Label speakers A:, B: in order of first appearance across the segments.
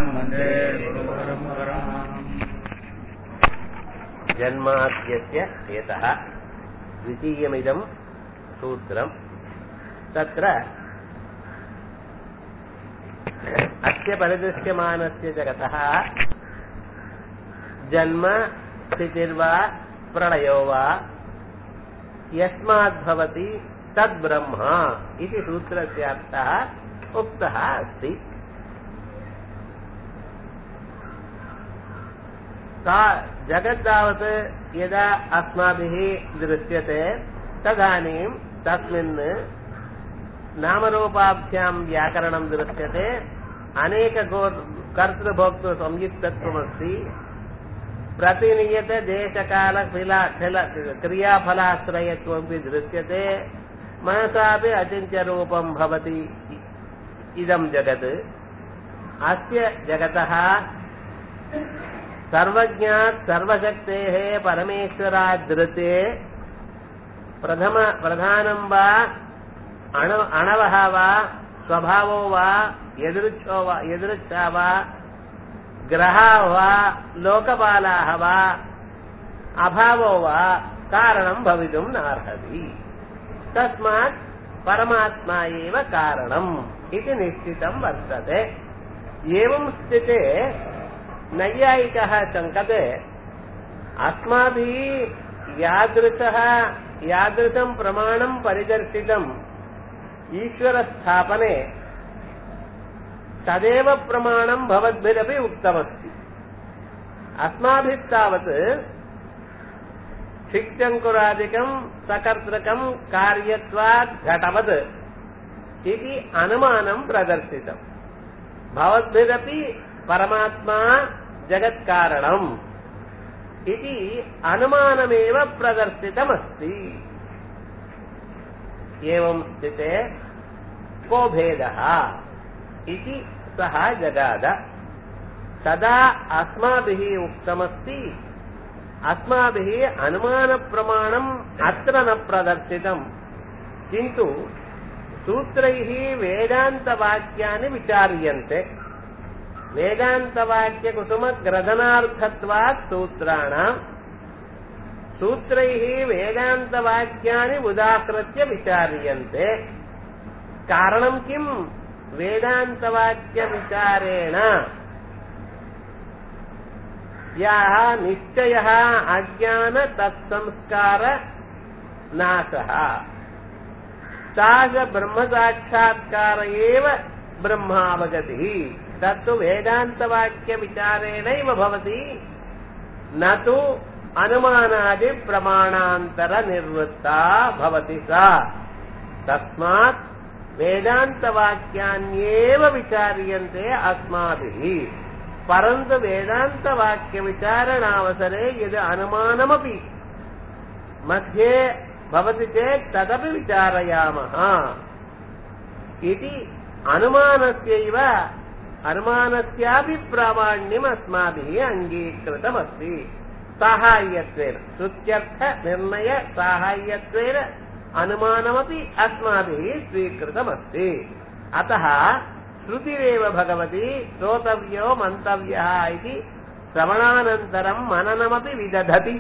A: शङ्करम् वन्दे गुरुपरम्पराम्
B: जन्माद्यस्य यतः द्वितीयमिदं सूत्रम् तत्र अस्य परिदृश्यमानस्य जगतः जन्म स्थितिर्वा प्रलयो वा यस्माद्भवति तद्ब्रह्म इति सूत्रस्य अर्थः उक्तः अस्ति सा जगद्तावत् यदा अस्माभिः दृश्यते तदानीं तस्मिन् नामरूपाभ्यां व्याकरणं दृश्यते अनेकगो कर्तृभोक्तृसंयुक्तत्वमस्ति प्रतिनियत देशकालशिला क्रियाफलाश्रयत्वमपि दृश्यते मनसापि अचिन्त्यरूपं भवति इदं जगत् अस्य जगतः सर्वज्ञात् सर्वशक्तेः परमेश्वरात् धृते प्रथम प्रधानं वा अण अणवः वा स्वभावो वा यदृच्छो वा यदृच्छा वा ग्रहा वा लोकपालाः वा अभावो वा कारणं भवितुं नार्हति तस्मात् परमात्मा एव कारणम् इति निश्चितं वर्तते एवं स्थिते नैयायिकः शङ्कते अस्माभिः यादृशः यादृशं प्रमाणं परिदर्शितम् ईश्वरस्थापने तदेव प्रमाणं भवद्भिरपि उक्तमस्ति अस्माभिस्तावत् शिक्षङ्कुरादिकं सकर्तृकं कार्यत्वात् घटवत् इति अनुमानं प्रदर्शितम् भवद्भिरपि परमात्मा जगत्कारणम् इति अनुमानमेव प्रदर्शितमस्ति एवं स्थिते को भेदः इति सः जगाद तदा अस्माभिः उक्तमस्ति अस्माभिः अनुमानप्रमाणम् अत्र न प्रदर्शितम् किन्तु सूत्रैः वेदान्तवाक्यानि विचार्यन्ते वेदान्तवाक्यकुसुमग्रथनार्थत्वात् सूत्राणाम् सूत्रैः वेदान्तवाक्यानि उदाहृत्य विचार्यन्ते कारणं किम् वेदान्तवाक्यविचारेण याः निश्चयः अज्ञान तत्संस्कार नाशः सा च ब्रह्मसाक्षात्कार एव ब्रह्मावगतिः तत्तु वेदान्तवाक्यविचारेणैव भवति न तु अनुमानादिप्रमाणान्तरनिर्वृत्ता भवति सा तस्मात् वेदान्तवाक्यान्येव विचार्यन्ते अस्माभिः परन्तु वेदान्तवाक्यविचारणावसरे यद् अनुमानमपि मध्ये भवति चेत् तदपि विचारयामः इति अनुमानस्यैव अनुमानस्यापि प्रामाण्यम् अस्माभिः अङ्गीकृतमस्ति साहाय्यत्वेन श्रुत्यर्थनिर्णय साहाय्यत्वेन अनुमानमपि अस्माभिः स्वीकृतमस्ति अतः श्रुतिरेव भगवती श्रोतव्यो मन्तव्यः इति श्रवणानन्तरं मननमपि विदधति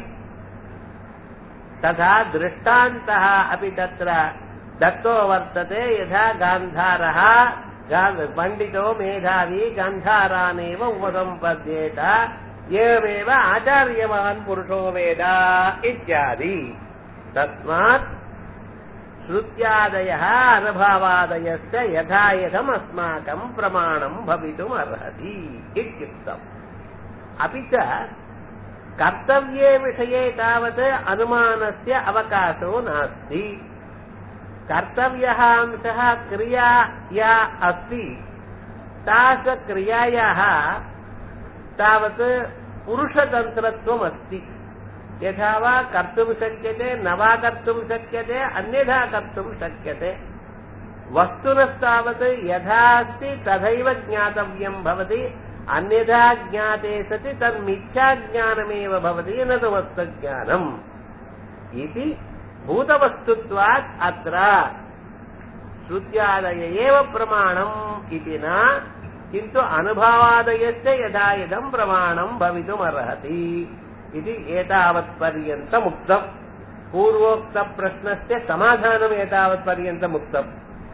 B: तथा दृष्टान्तः अपि तत्र दत्तो वर्तते यथा गान्धारः पण्डितो मेधावी गान्धारानेव उपसम्पद्येत एवमेव आचार्यवान् पुरुषो वेद इत्यादि तस्मात् श्रुत्यादयः अनुभवादयश्च यथा यथम् अस्माकम् प्रमाणम् भवितुम् अर्हति इत्युक्तम् अपि च कर्तव्ये विषये तावत् अनुमानस्य अवकाशो नास्ति कर्तव्यः अंशः क्रिया या अस्ति तास क्रियायाः तावत् पुरुषतन्त्रत्वमस्ति यथा वा कर्तुं शक्यते न वा कर्तुं शक्यते अन्यथा कर्तुं शक्यते वस्तुनस्तावत् यथा अस्ति तथैव ज्ञातव्यं भवति अन्यथा ज्ञाते सति तन्मिथ्याज्ञानमेव भवति न तु वस्तुज्ञानम् इति भूतवस्तुत्वात् अत्र श्रुत्यादय एव प्रमाणम् इति न किन्तु अनुभवादयस्य यदा इदम् प्रमाणम् भवितुमर्हति इति एतावत्पर्यन्तम् उक्तम् पूर्वोक्तप्रश्नस्य समाधानम् एतावत्पर्यन्तम् उक्तम्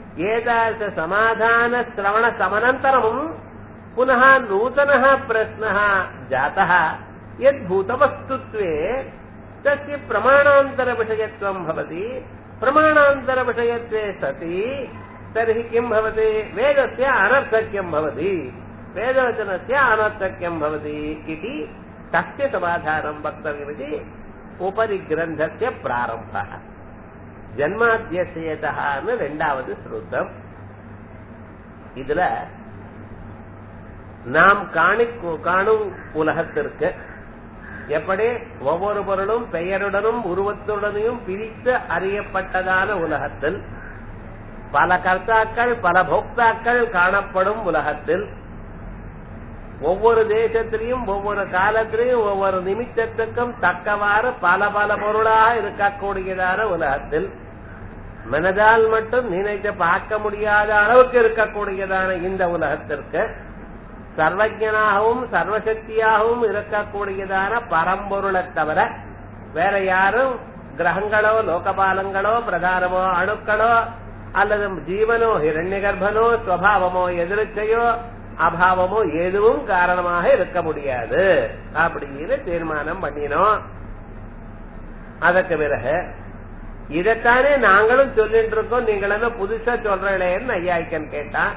B: एतादृशसमाधानश्रवणसमनन्तरम् पुनः नूतनः प्रश्नः जातः यद्भूतवस्तुत्वे तस्य प्रमाणान्तरविषयत्वम् भवति प्रमाणान्तरविषयत्वे सति तर्हि किम् भवति वेदस्य अनर्थक्यम् भवति वेदवचनस्य अनर्थक्यम् भवति इति तस्य समाधानम् वक्तव्यमिति उपरि ग्रन्थस्य प्रारम्भः ஜன்மாத்தியசேதகான்னு ரெண்டாவது ஸ்ருதம் இதுல நாம் காணி காணும் உலகத்திற்கு எப்படி ஒவ்வொரு பொருளும் பெயருடனும் உருவத்துடனையும் பிரித்து அறியப்பட்டதான உலகத்தில் பல கர்த்தாக்கள் பல போக்தாக்கள் காணப்படும் உலகத்தில் ஒவ்வொரு தேசத்திலையும் ஒவ்வொரு காலத்திலையும் ஒவ்வொரு நிமித்தத்துக்கும் தக்கவாறு பல பல பொருளாக இருக்கக்கூடியதான உலகத்தில் மனதால் மட்டும் நினைத்து பார்க்க முடியாத அளவுக்கு இருக்கக்கூடியதான இந்த உலகத்திற்கு சர்வஜனாகவும் சர்வசக்தியாகவும் இருக்கக்கூடியதான பரம்பொருளை தவிர வேற யாரும் கிரகங்களோ லோகபாலங்களோ பிரதானமோ அணுக்களோ அல்லது ஜீவனோ ஹிரண்யகர்ப்பனோ சுவாவமோ எதிர்ச்சையோ அபாவமோ எதுவும் காரணமாக இருக்க முடியாது அப்படின்னு தீர்மானம் பண்ணினோம் அதற்கு பிறகு இதைத்தானே நாங்களும் சொல்லிட்டு இருக்கோம் நீங்கள் என்ன புதுசா சொல்றேன்னு ஐயாய்க்கன் கேட்டான்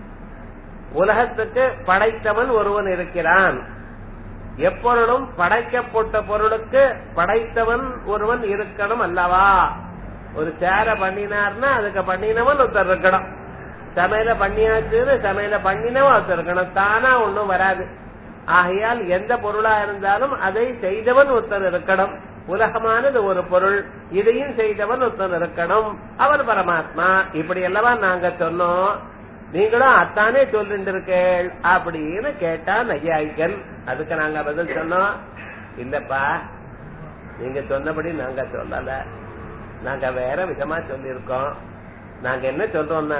B: உலகத்துக்கு படைத்தவன் ஒருவன் இருக்கிறான் எப்பொருளும் படைக்கப்பட்ட பொருளுக்கு படைத்தவன் ஒருவன் இருக்கணும் அல்லவா ஒரு சேர பண்ணினார்னா அதுக்கு பண்ணினவன் ஒருத்தர் இருக்கணும் சமையல பண்ணியாச்சுன்னு சமையல பண்ணினவன் ஒருத்தர் இருக்கணும் தானா ஒண்ணும் வராது ஆகையால் எந்த பொருளா இருந்தாலும் அதை செய்தவன் ஒருத்தர் இருக்கணும் உலகமானது ஒரு பொருள் இதையும் செய்தவன் ஒருத்தன் இருக்கணும் அவர் பரமாத்மா இப்படி அல்லவா நாங்க சொன்னோம் நீங்களும் அத்தானே சொல்லிட்டு இருக்கேள் அப்படின்னு கேட்டா நையாய்க்கன் அதுக்கு நாங்க பதில் சொன்னோம் இல்லப்பா நீங்க சொன்னபடி நாங்க சொல்லல நாங்க வேற விதமா சொல்லியிருக்கோம் நாங்க என்ன சொல்றோம்னா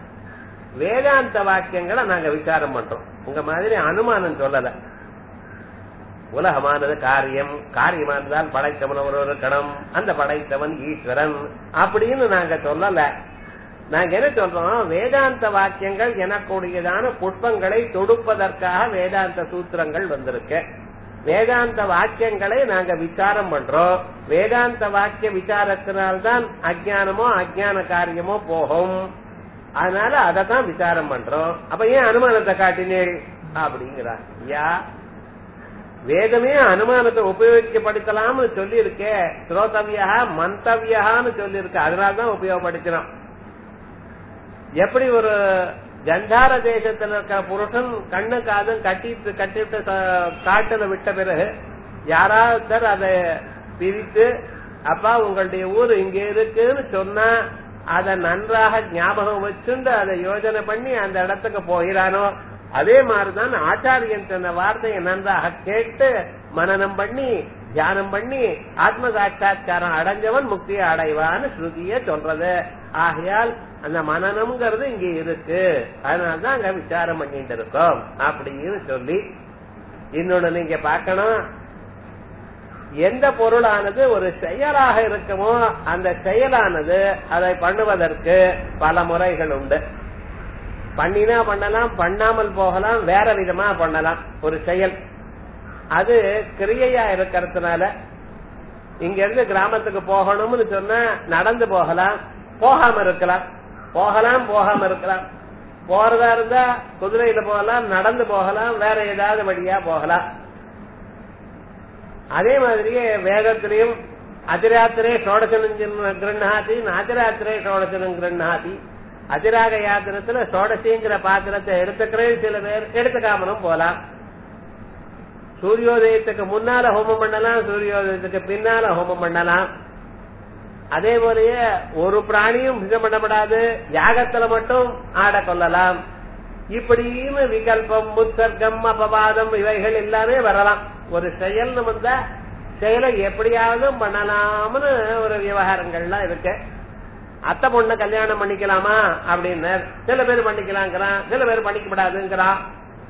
B: வேதாந்த வாக்கியங்களை நாங்க விசாரம் பண்றோம் உங்க மாதிரி அனுமானம் சொல்லல உலகமானது காரியம் காரியமானதால் படைத்தவன் ஒரு இருக்கணும் அந்த படைத்தவன் ஈஸ்வரன் அப்படின்னு நாங்க சொல்லல நாங்க என்ன சொல்றோம் வேதாந்த வாக்கியங்கள் எனக்கூடியதான புஷ்பங்களை தொடுப்பதற்காக வேதாந்த சூத்திரங்கள் வந்திருக்கு வேதாந்த வாக்கியங்களை நாங்க விசாரம் பண்றோம் வேதாந்த வாக்கிய விசாரத்தினால்தான் அஜானமோ அஜான காரியமோ போகும் அதனால அதை தான் விசாரம் பண்றோம் அப்ப ஏன் அனுமானத்தை காட்டினேள் அப்படிங்கிறார் யா வேதமே அனுமானத்தை உபயோகிக்கப்படுத்தலாம்னு சொல்லி இருக்கே ஸ்ரோதவியா மந்தவியான்னு சொல்லி இருக்கு அதனாலதான் உபயோகப்படுத்தினோம் எப்படி ஒரு கந்தார தேசத்துல இருக்க புருஷன் கண்ணு காதும் கட்டிட்டு கட்டிட்டு காட்டுல விட்ட பிறகு யாராவது அதை பிரித்து அப்பா உங்களுடைய ஊர் இங்க இருக்குன்னு சொன்னா அதை நன்றாக ஞாபகம் வச்சுண்டு அதை யோஜனை பண்ணி அந்த இடத்துக்கு போயிடானோ அதே மாதிரிதான் ஆச்சாரியன் சொன்ன வார்த்தையை நன்றாக கேட்டு மனநம் பண்ணி தியானம் பண்ணி ஆத்ம சாட்சா்காரம் அடைஞ்சவன் முக்தியை அடைவான்னு ஸ்ருதிய சொல்றது ஆகையால் அந்த மனநம்ங்கிறது இங்க இருக்கு அதனாலதான் அங்க விசாரம் பண்ணிட்டு இருக்கோம் அப்படின்னு சொல்லி இன்னொன்னு நீங்க பார்க்கணும் எந்த பொருளானது ஒரு செயலாக இருக்குமோ அந்த செயலானது அதை பண்ணுவதற்கு பல முறைகள் உண்டு பண்ணினா பண்ணலாம் பண்ணாமல் போகலாம் வேற விதமா பண்ணலாம் ஒரு செயல் அது கிரியையா இருக்கிறதுனால இங்க இருந்து கிராமத்துக்கு போகணும்னு சொன்னா நடந்து போகலாம் போகாம இருக்கலாம் போகலாம் போகாம இருக்கலாம் போறதா இருந்தா குதிரையில போகலாம் நடந்து போகலாம் வேற ஏதாவது வழியா போகலாம் அதே மாதிரியே வேதத்திலையும் அதிராத்திரே ஷோடசனம் கிரண்ணாதி நாதிராத்திரே ஷோடசனம் கிரண்ணாதி அதிராக யாத்திரத்துல சோடசிங்கிற பாத்திரத்தை எடுத்துக்கிறேன் சில பேர் எடுத்துக்காமலும் போலாம் சூரியோதயத்துக்கு முன்னால ஹோமம் பண்ணலாம் சூரியோதயத்துக்கு பின்னால ஹோமம் பண்ணலாம் அதே போலயே ஒரு பிராணியும் பிசம் பண்ணப்படாது யாகத்துல மட்டும் ஆட கொள்ளலாம் இப்படின்னு விகல்பம் முத்சர்க்கம் அபவாதம் இவைகள் எல்லாமே வரலாம் ஒரு செயல்னு வந்தா செயலை எப்படியாவது பண்ணலாம்னு ஒரு விவகாரங்கள்லாம் இருக்கு அத்தை பொண்ணு கல்யாணம் பண்ணிக்கலாமா அப்படின்னு சில பேர் பண்ணிக்கலாங்கிறான் சில பேர் பண்ணிக்கப்படாதுங்கிறான்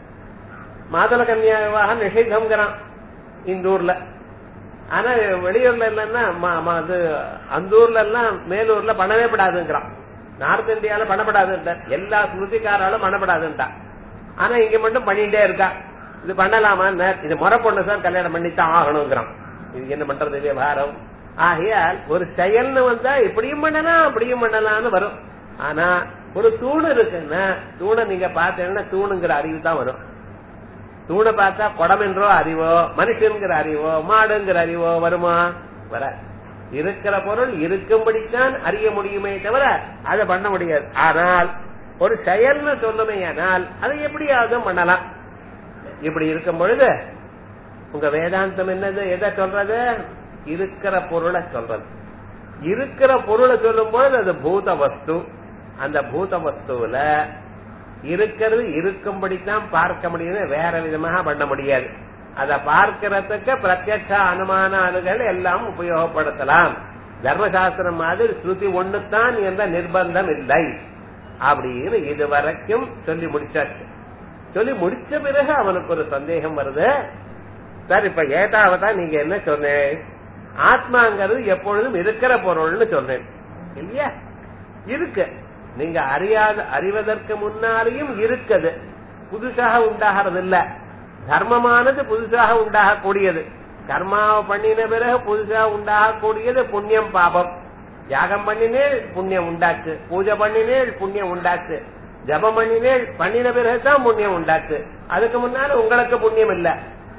B: மாதள கன்யா விவாகம் நிஷேதம்ங்கிறான் இந்த ஊர்ல ஆனா வெளியூர்ல இல்லைன்னா ம- ம- அது அந்த ஊர்ல எல்லாம் மேலூர்ல பண்ணவே படாதுங்கிறான் நார்த் இந்தியால பண்ணப்படாதுன்ற எல்லா ஸ்மிருதிக்காராலும் பண்ணப்படாதுன்ட்டா ஆனா இங்க மட்டும் பண்ணிட்டே இருக்கா இது பண்ணலாமா இது முறை பொண்ணு சார் கல்யாணம் பண்ணித்தான் ஆகணுங்கிறான் இது என்ன பண்றது விவகாரம் ஆகையால் ஒரு செயல்னு வந்தா இப்படியும் பண்ணலாம் அப்படியும் பண்ணலாம்னு வரும் ஆனா ஒரு தூண் இருக்குன்னா தூணை நீங்க பார்த்தீங்கன்னா தூணுங்கிற அறிவு தான் வரும் தூணை பார்த்தா குடம் என்றோ அறிவோ மனுஷன்கிற அறிவோ மாடுங்கிற அறிவோ வருமா வர இருக்கிற பொருள் இருக்கும்படித்தான் அறிய முடியுமே தவிர அதை பண்ண முடியாது ஆனால் ஒரு செயல்னு சொல்லுமே ஆனால் அதை எப்படியாவது பண்ணலாம் இப்படி இருக்கும் பொழுது உங்க வேதாந்தம் என்னது எதை சொல்றது இருக்கிற பொருளை சொல்றது இருக்கிற பொருளை சொல்லும் பொழுது அது பூத வஸ்து அந்த பூத வஸ்துவில இருக்கிறது இருக்கும்படித்தான் பார்க்க முடியும் வேற விதமாக பண்ண முடியாது அத பார்க்கறதுக்கு பிரத்யட்ச அனுமான அணுகள் எல்லாம் உபயோகப்படுத்தலாம் தர்மசாஸ்திரம் மாதிரி ஸ்ருதி ஒண்ணுத்தான் என்ற நிர்பந்தம் இல்லை அப்படின்னு இதுவரைக்கும் சொல்லி முடிச்சாச்சு சொல்லி முடிச்ச பிறகு அவனுக்கு ஒரு சந்தேகம் வருது சார் இப்ப ஏதாவதா நீங்க என்ன சொன்னேன் ஆத்மாங்கிறது எப்பொழுதும் இருக்கிற பொருள்னு சொன்னேன் இல்லையா இருக்கு நீங்க அறியாத அறிவதற்கு முன்னாலேயும் இருக்குது புதுசாக உண்டாகிறது இல்ல தர்மமானது புதுசாக உண்டாகக்கூடியது கர்மாவை பண்ணின பிறகு புதுசாக உண்டாகக்கூடியது புண்ணியம் பாபம் யாகம் பண்ணினேள் புண்ணியம் உண்டாச்சு பூஜை பண்ணினேள் புண்ணியம் உண்டாச்சு ஜபம் பண்ணினேள் பண்ணின பிறகுதான் புண்ணியம் உண்டாச்சு அதுக்கு முன்னால உங்களுக்கு புண்ணியம் இல்ல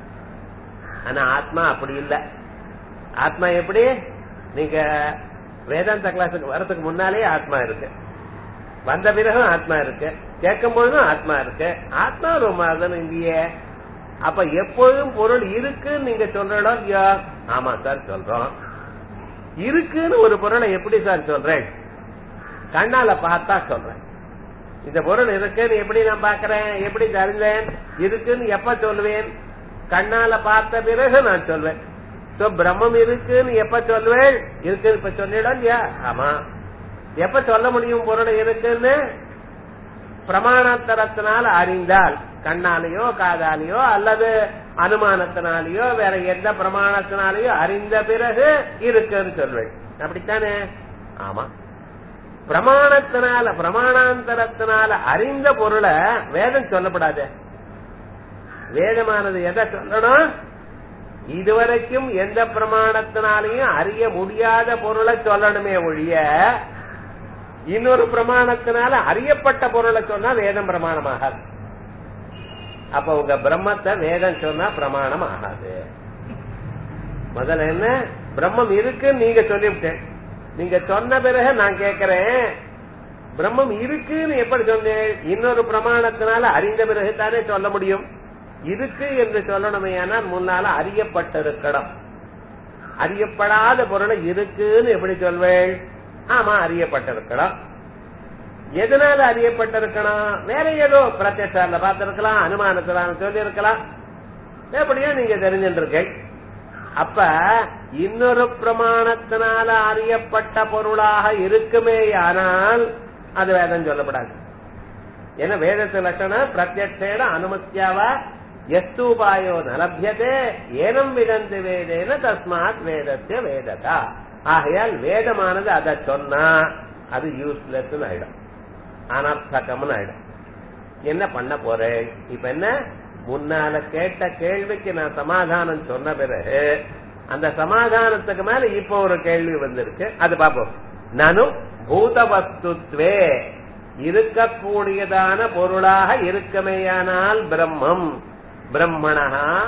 B: ஆனா ஆத்மா அப்படி இல்ல ஆத்மா எப்படி நீங்க வேதாந்த கிளாஸுக்கு வரதுக்கு முன்னாலே ஆத்மா இருக்கு வந்த பிறகும் ஆத்மா இருக்கு கேட்கும் பொழுதும் ஆத்மா இருக்கு ஆத்மா ரொம்ப அதன் இங்கேயே அப்ப எப்பொழுதும் பொருள் இருக்குன்னு நீங்க சொல்றோம் இல்லையா ஆமா சார் சொல்றோம் இருக்குன்னு ஒரு பொருளை எப்படி சார் சொல்றேன் கண்ணால பார்த்தா சொல்றேன் இந்த பொருள் இருக்குன்னு எப்படி நான் பாக்குறேன் எப்படி தெரிஞ்சேன் இருக்குன்னு எப்ப சொல்லுவேன் கண்ணால பார்த்த பிறகு நான் சொல்வேன் சோ பிரம்மம் இருக்குன்னு எப்ப சொல்வேன் இருக்குன்னு இப்ப சொல்லிடும் இல்லையா ஆமா எப்ப சொல்ல முடியும் பொருள் இருக்குன்னு பிரமாணத்தரத்தினால் அறிந்தால் கண்ணாலேயோ காதாலேயோ அல்லது அனுமானத்தினாலேயோ வேற எந்த பிரமாணத்தினாலேயோ அறிந்த பிறகு இருக்குன்னு சொல்வேன் அப்படித்தானே ஆமா பிரமாணத்தினால பிரமாணாந்தரத்தினால அறிந்த பொருளை வேதம் சொல்லப்படாது வேதமானது எதை சொல்லணும் இதுவரைக்கும் எந்த பிரமாணத்தினாலையும் அறிய முடியாத பொருளை சொல்லணுமே ஒழிய இன்னொரு பிரமாணத்தினால அறியப்பட்ட பொருளை சொன்னா வேதம் பிரமாணம் ஆகாது அப்ப உங்க பிரம்மத்தை வேதம் சொன்னா பிரமாணம் ஆகாது முதல்ல என்ன பிரம்மம் இருக்குன்னு நீங்க சொல்லிவிட்டேன் நீங்க சொன்ன பிறகு நான் கேக்குறேன் பிரம்மம் இருக்குன்னு எப்படி சொன்னேன் இன்னொரு பிரமாணத்தினால அறிந்த பிறகு தானே சொல்ல முடியும் இருக்கு என்று சொல்லணுமே ஆனால் முன்னால அறியப்பட்டிருக்கணும் அறியப்படாத பொருளை இருக்குன்னு எப்படி சொல்வேள் ஆமா அறியப்பட்டிருக்கணும் எதனால அறியப்பட்டிருக்கணும் வேற ஏதோ பிரத்யட்சால பார்த்திருக்கலாம் அனுமானத்துல சொல்லி இருக்கலாம் எப்படியோ நீங்க தெரிஞ்சிருக்கீங்க அப்ப இன்னொரு பிரமாணத்தினால அறியப்பட்ட பொருளாக இருக்குமே ஆனால் அது வேதம் சொல்லப்படாது ஏன்னா வேதத்து லட்சணம் பிரத்யட்சேன அனுமத்தியாவா எஸ்தூபாயோ நலபியதே ஏனம் விதந்து வேதேன தஸ்மாத் வேதத்திய வேததா ஆகையால் வேதமானது அதை சொன்னா அது யூஸ்லெஸ் ஆயிடும் அனர்த்தகம்னு ஆயிடும் என்ன பண்ண போறேன் இப்ப என்ன முன்னால கேட்ட கேள்விக்கு நான் சமாதானம் சொன்ன பிறகு அந்த சமாதானத்துக்கு மேல இப்ப ஒரு கேள்வி வந்திருக்கு அது பாப்போம் நானும் பூதவஸ்துத்வே இருக்கக்கூடியதான பொருளாக இருக்குமேயானால் பிரம்மம் பிரம்மணா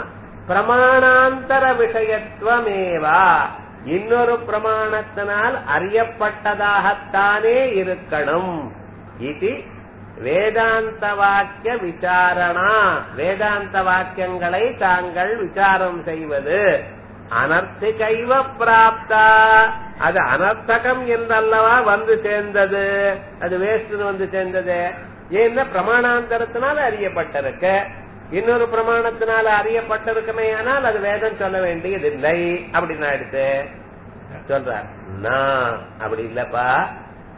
B: பிரமாணாந்தர விஷயத்துவமேவா இன்னொரு பிரமாணத்தினால் அறியப்பட்டதாகத்தானே இருக்கணும் இது வேதாந்த வாக்கிய விசாரணா வேதாந்த வாக்கியங்களை தாங்கள் விசாரம் செய்வது அனர்த்திகைவ பிராப்தா அது அனர்த்தகம் என்றல்லவா வந்து சேர்ந்தது அது வேஸ்ட் வந்து சேர்ந்தது ஏன்னா பிரமாணாந்தரத்தினால அறியப்பட்டிருக்கு இன்னொரு பிரமாணத்தினால அறியப்பட்டிருக்குமே ஆனால் அது வேதம் சொல்ல வேண்டியதில்லை அப்படின்னு ஆயிடுச்சு சொல்றார் நான் அப்படி இல்லப்பா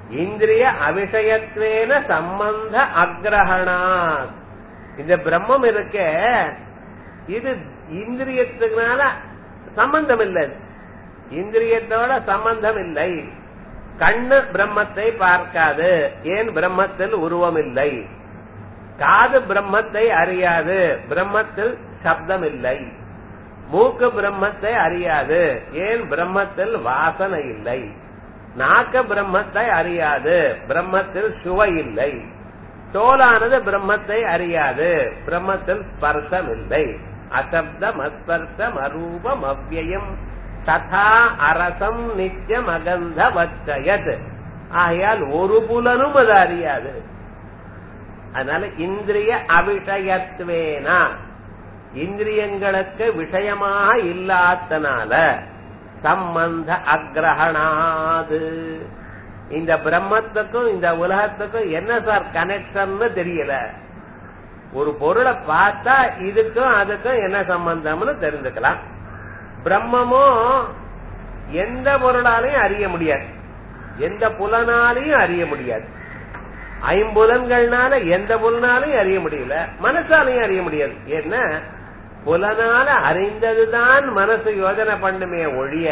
B: இந்திரிய அவிஷயத்வேன சம்பந்த அக்ரஹணா இந்த பிரம்மம் இருக்க இது இந்திரியத்துக்குனால சம்பந்தம் இல்லை இந்திரியத்தோட சம்பந்தம் இல்லை கண்ணு பிரம்மத்தை பார்க்காது ஏன் பிரம்மத்தில் உருவம் இல்லை காது பிரம்மத்தை அறியாது பிரம்மத்தில் சப்தம் இல்லை மூக்கு பிரம்மத்தை அறியாது ஏன் பிரம்மத்தில் வாசனை இல்லை நாக்க பிரம்மத்தை அறியாது பிரம்மத்தில் சுவை இல்லை தோலானது பிரம்மத்தை அறியாது பிரம்மத்தில் ஸ்பர்சம் இல்லை அசப்தம் அஸ்பர்சம் அரூபம் அவ்வயம் ததா அரசம் நித்தியம் அகந்த வச்சயத் ஆகையால் ஒரு புலனும் அது அறியாது அதனால இந்திரிய அவிஷயத்வேனா இந்திரியங்களுக்கு விஷயமாக இல்லாதனால சம்பந்த அக்ரஹணாது இந்த பிரம்மத்துக்கும் இந்த உலகத்துக்கும் என்ன சார் கனெக்ஷன் தெரியல ஒரு பொருளை பார்த்தா இதுக்கும் அதுக்கும் என்ன சம்பந்தம்னு தெரிஞ்சுக்கலாம் பிரம்மமும் எந்த பொருளாலையும் அறிய முடியாது எந்த புலனாலையும் அறிய முடியாது ஐம்புலன்கள்னால எந்த புலனாலையும் அறிய முடியல மனசாலையும் அறிய முடியாது என்ன புலனால அறிந்ததுதான் மனசு யோஜனை பண்ணுமே ஒழிய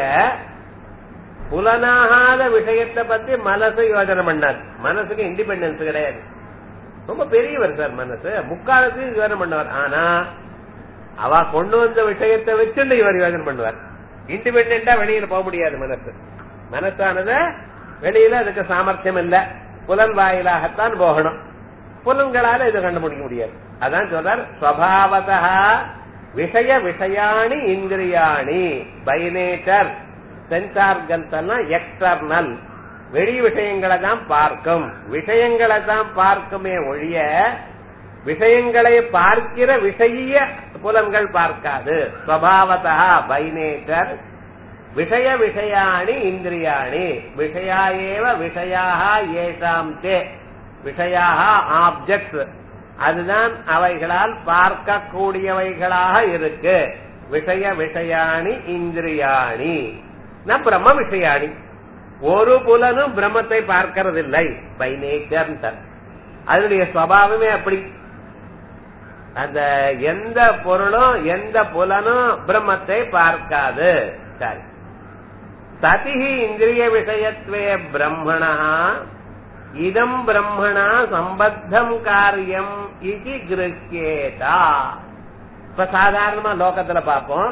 B: புலனாகாத விஷயத்தை பத்தி மனசு யோஜனை பண்ணாது மனசுக்கு இண்டிபெண்டன்ஸ் கிடையாது ரொம்ப பெரியவர் சார் மனசு முக்காலத்தையும் யோஜனை பண்ணுவார் ஆனா அவ கொண்டு வந்த விஷயத்தை வச்சுட்டு இவர் யோஜனை பண்ணுவார் இண்டிபெண்டா வெளியில போக முடியாது மனசு மனசானது வெளியில அதுக்கு சாமர்த்தியம் இல்ல புலன் வாயிலாகத்தான் போகணும் புலன்களால இதை கண்டுபிடிக்க முடியாது அதான் சொல்றார் ஸ்வபாவதா விஷய விஷயாணி இந்திரியாணி பை நேச்சர் சென்சார்கன்ஸ் எல்லாம் எக்ஸ்டர்னல் வெளி விஷயங்களை தான் பார்க்கும் விஷயங்களை தான் பார்க்குமே ஒழிய விஷயங்களை பார்க்கிற விஷய புலன்கள் பார்க்காது ஸ்வபாவதா பை நேச்சர் விஷய விஷயாணி இந்திரியாணி விஷயா ஏவ விஷயாக ஏஷாம் தே விஷயாக ஆப்ஜெக்ட்ஸ் அதுதான் அவைகளால் பார்க்கக்கூடியவைகளாக இருக்கு விஷய விஷயாணி இந்திரியாணி ந பிரம்ம விஷயாணி ஒரு புலனும் பிரம்மத்தை பார்க்கறதில்லை பை நேச்சர் அதனுடைய சுவாவமே அப்படி அந்த எந்த பொருளும் எந்த புலனும் பிரம்மத்தை பார்க்காது சரி சதிஹி இந்திரிய விஷயத்வே பிரம்மணா இதம் பிரம்மணா சம்பத்தம் காரியம் இது கிருக்கியேதா இப்ப சாதாரணமா லோகத்துல பார்ப்போம்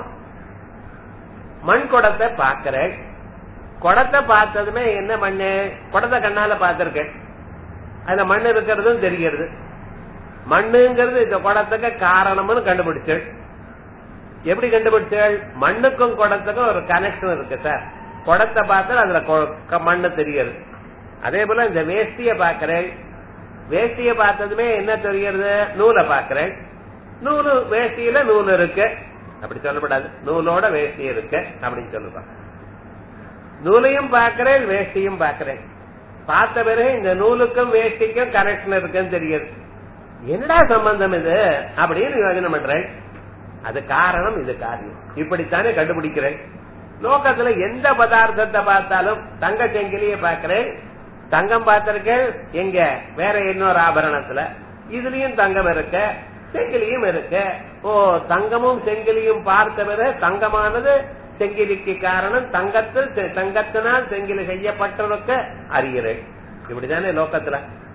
B: மண் குடத்தை பார்க்கிறேன் குடத்தை பார்த்ததுமே என்ன மண்ணு குடத்தை கண்ணால பார்த்திருக்கேன் அதுல மண் இருக்கிறதும் தெரிகிறது மண்ணுங்கிறது இந்த குடத்துக்கு காரணம்னு கண்டுபிடிச்சேன் எப்படி கண்டுபிடிச்சேள் மண்ணுக்கும் குடத்துக்கும் ஒரு கனெக்ஷன் இருக்கு சார் குடத்தை பார்த்தா அதுல மண்ணு தெரியுது அதே போல இந்த வேஷ்டிய பாக்கிறேன் வேஷ்டிய பார்த்ததுமே என்ன தெரிகிறது நூலை பாக்கிறேன் நூலு வேஷ்டியில நூல் இருக்கு அப்படி சொல்லப்படாது நூலோட வேஷ்டி இருக்கு அப்படின்னு சொல்லுவாங்க நூலையும் பாக்கிறேன் வேஷ்டியும் பாக்கிறேன் பார்த்த பிறகு இந்த நூலுக்கும் வேஷ்டிக்கும் கனெக்ஷன் இருக்குன்னு தெரியுது என்னடா சம்பந்தம் இது அப்படின்னு யோஜனை பண்றேன் அது காரணம் இது காரியம் இப்படித்தானே கண்டுபிடிக்கிறேன் லோகத்துல எந்த பதார்த்தத்தை பார்த்தாலும் தங்க செங்கிலிய பாக்கிறேன் தங்கம் பார்த்திருக்கேன் எங்க வேற இன்னொரு ஆபரணத்துல இதுலயும் தங்கம் இருக்கு செங்கிலியும் இருக்கு ஓ தங்கமும் செங்கிலியும் பார்த்த பிறகு தங்கமானது செங்கிலிக்கு காரணம் தங்கத்தில் தங்கத்தினால் செங்கிலி செய்யப்பட்டிருக்க அறிகிறேன் இப்படிதானே லோகத்துல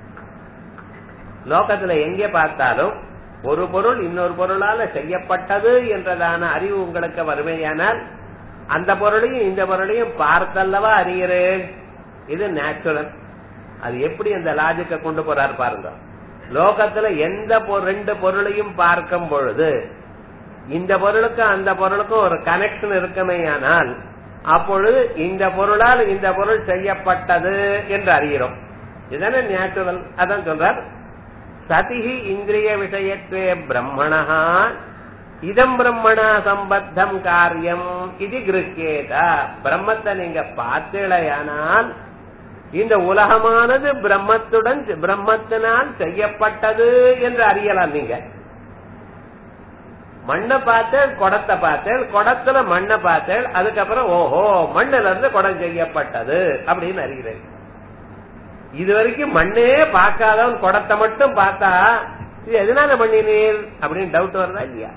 B: லோகத்துல எங்கே பார்த்தாலும் ஒரு பொருள் இன்னொரு பொருளால செய்யப்பட்டது என்றதான அறிவு உங்களுக்கு வறுமையானால் அந்த பொருளையும் இந்த பொருளையும் பார்த்தல்லவா அறிகிறேன் இது நேச்சுரல் அது எப்படி அந்த லாஜிக்க கொண்டு போறாரு பாருங்க லோகத்துல எந்த ரெண்டு பொருளையும் பார்க்கும் பொழுது இந்த பொருளுக்கும் அந்த பொருளுக்கும் ஒரு கனெக்ஷன் இருக்குமேயானால் அப்பொழுது இந்த பொருளால் இந்த பொருள் செய்யப்பட்டது என்று அறிகிறோம் இதுதானே நேச்சுரல் அதான் சொல்றார் சதிஹி இந்திரிய விஷயத்வே பிரம்மணா இதம் பிரம்மணா சம்பத்தம் காரியம் இது கிருக்கேதா பிரம்மத்தை நீங்க பார்த்தீழையானால் இந்த உலகமானது பிரம்மத்துடன் பிரம்மத்தினால் செய்யப்பட்டது என்று அறியலாம் நீங்க மண்ணை பார்த்தேன் குடத்தை பார்த்தேன் குடத்துல மண்ணை பார்த்தேன் அதுக்கப்புறம் ஓஹோ மண்ணுல இருந்து குடம் செய்யப்பட்டது அப்படின்னு அறிகிறேன் இது வரைக்கும் மண்ணே பார்க்காதவன் குடத்தை மட்டும் பார்த்தா இது எதனால பண்ணினீர் அப்படின்னு டவுட் வருதா இல்லையா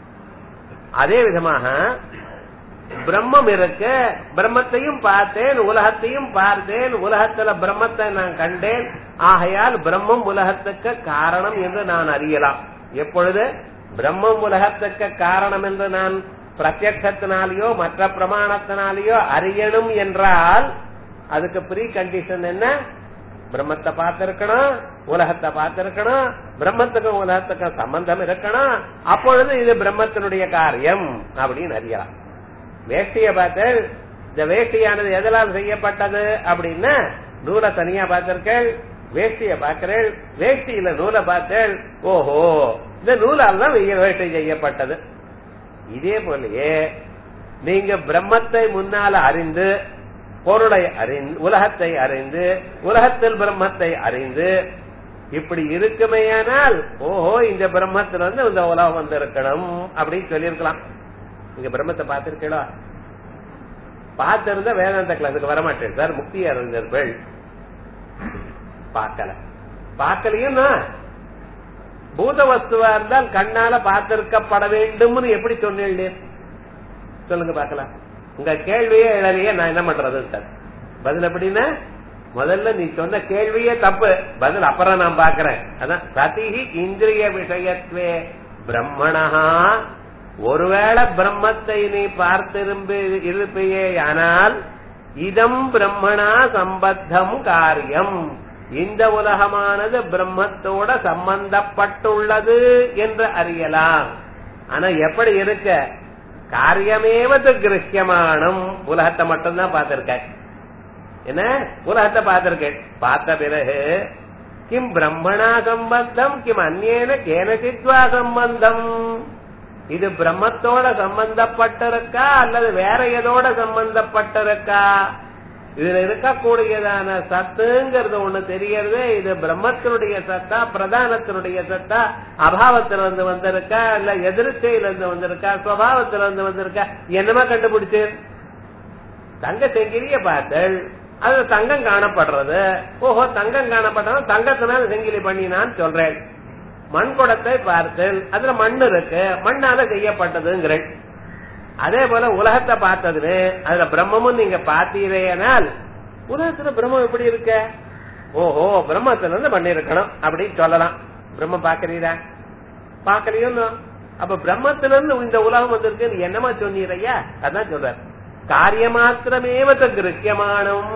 B: அதே விதமாக பிரம்மம் இருக்கு பிரம்மத்தையும் பார்த்தேன் உலகத்தையும் பார்த்தேன் உலகத்துல பிரம்மத்தை நான் கண்டேன் ஆகையால் பிரம்மம் உலகத்துக்கு காரணம் என்று நான் அறியலாம் எப்பொழுது பிரம்மம் உலகத்துக்கு காரணம் என்று நான் பிரத்யத்தினாலேயோ மற்ற பிரமாணத்தினாலேயோ அறியணும் என்றால் அதுக்கு ப்ரீ கண்டிஷன் என்ன பிரம்மத்தை பார்த்திருக்கணும் உலகத்தை பார்த்திருக்கணும் பிரம்மத்துக்கும் உலகத்துக்கும் சம்பந்தம் இருக்கணும் அப்பொழுது இது பிரம்மத்தினுடைய காரியம் அப்படின்னு அறியலாம் வேஷ்டிய பார்த்து இந்த வேஷ்டியானது எதனால் செய்யப்பட்டது அப்படின்னா நூலை தனியா பார்த்திருக்கேள் வேஷ்டிய பார்க்கிறேள் வேஷ்டியில நூலை பார்த்தேள் ஓஹோ இந்த நூலால் தான் வேஷ்டி செய்யப்பட்டது இதே போலயே நீங்க பிரம்மத்தை முன்னால அறிந்து பொருளை அறிந்து உலகத்தை அறிந்து உலகத்தில் பிரம்மத்தை அறிந்து இப்படி இருக்குமேயானால் ஓஹோ இந்த பிரம்மத்துல வந்து இந்த உலகம் வந்து இருக்கணும் அப்படின்னு சொல்லியிருக்கலாம் நீங்க பிரம்மத்தை பார்த்திருக்கீங்களா பார்த்திருந்தா வேதாந்த கிளாஸுக்கு வரமாட்டேன் சார் முக்தி அறிஞர்கள் பார்க்கல பார்க்கலையும் பூத வஸ்துவா இருந்தால் கண்ணால பார்த்திருக்கப்பட வேண்டும்னு எப்படி சொன்னேன் சொல்லுங்க பார்க்கலாம் உங்க கேள்வியே எழலையே நான் என்ன பண்றது சார் பதில் எப்படின்னா முதல்ல நீ சொன்ன கேள்வியே தப்பு பதில் அப்புறம் நான் பாக்குறேன் அதான் சதிஹி இந்திரிய விஷயத்வே பிரம்மணா ஒருவேளை பிரம்மத்தை நீ பார்த்திரும்பி இருப்பையே ஆனால் இதம் பிரம்மணா சம்பத்தம் காரியம் இந்த உலகமானது பிரம்மத்தோட சம்பந்தப்பட்டுள்ளது என்று அறியலாம் ஆனா எப்படி இருக்க காரியமேவது கிரகியமானம் உலகத்தை மட்டும்தான் பார்த்திருக்க என்ன உலகத்தை பார்த்திருக்கேன் பார்த்த பிறகு கிம் பிரம்மணா சம்பந்தம் கிம் அந்நேன கேனசித்வா சம்பந்தம் இது பிரம்மத்தோட சம்பந்தப்பட்டிருக்கா அல்லது வேற எதோட சம்பந்தப்பட்டிருக்கா இதுல இருக்கக்கூடியதான சத்துங்கிறது ஒண்ணு தெரியறது இது பிரம்மத்தினுடைய சத்தா பிரதானத்தினுடைய சத்தா அபாவத்துல இருந்து வந்திருக்கா இல்ல எதிர்ச்சையில இருந்து வந்திருக்கா சுவாவத்துல இருந்து வந்திருக்கா என்னமா கண்டுபிடிச்சு தங்க செங்கிலிய பார்த்தல் அது தங்கம் காணப்படுறது ஓஹோ தங்கம் காணப்படுறது தங்கத்தினால செங்கிலி பண்ணினான்னு சொல்றேன் மண் குடத்தை பார்த்தல் அதுல மண் இருக்கு மண்ணால செய்யப்பட்டதுங்கிறேன் அதே போல உலகத்தை பார்த்ததுன்னு அதுல பிரம்மமும் நீங்க பார்த்தீரேனால் உலகத்துல பிரம்மம் எப்படி இருக்க ஓஹோ பிரம்மத்துல இருந்து பண்ணிருக்கணும் அப்படின்னு சொல்லலாம் பிரம்மம் பாக்குறீரா பாக்கலையும் அப்ப பிரம்மத்துல இருந்து இந்த உலகம் வந்திருக்கு என்னமா சொன்னீரையா அதான் சொல்றார் காரியமாத்திரமேவ கிருக்கியமானும்